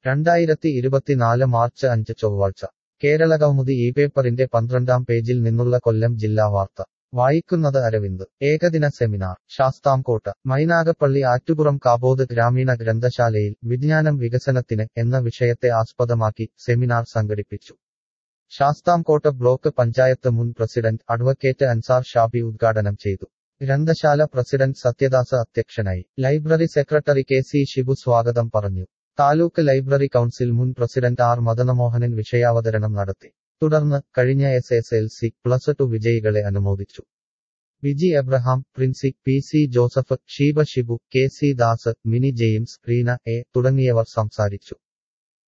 രണ്ടായിരത്തി ഇരുപത്തിനാല് മാർച്ച് അഞ്ച് ചൊവ്വാഴ്ച കേരളകൗമുദി ഈ പേപ്പറിന്റെ പന്ത്രണ്ടാം പേജിൽ നിന്നുള്ള കൊല്ലം ജില്ലാ വാർത്ത വായിക്കുന്നത് അരവിന്ദ് ഏകദിന സെമിനാർ ശാസ്താംകോട്ട മൈനാഗപ്പള്ളി ആറ്റുപുറം കാബോധ് ഗ്രാമീണ ഗ്രന്ഥശാലയിൽ വിജ്ഞാനം വികസനത്തിന് എന്ന വിഷയത്തെ ആസ്പദമാക്കി സെമിനാർ സംഘടിപ്പിച്ചു ശാസ്താംകോട്ട ബ്ലോക്ക് പഞ്ചായത്ത് മുൻ പ്രസിഡന്റ് അഡ്വക്കേറ്റ് അൻസാർ ഷാബി ഉദ്ഘാടനം ചെയ്തു ഗ്രന്ഥശാല പ്രസിഡന്റ് സത്യദാസ് അധ്യക്ഷനായി library secretary K C Shibu സ്വാഗതം പറഞ്ഞു താലൂക്ക് ലൈബ്രറി കൗൺസിൽ മുൻ പ്രസിഡന്റ് ആർ മദനമോഹനൻ വിഷയാവതരണം നടത്തി തുടർന്ന് കഴിഞ്ഞ S S L C plus two വിജയികളെ അനുമോദിച്ചു Viji Abraham Princy P C Joseph Sheeba Shibu K C Das Mini James Reena A തുടങ്ങിയവർ സംസാരിച്ചു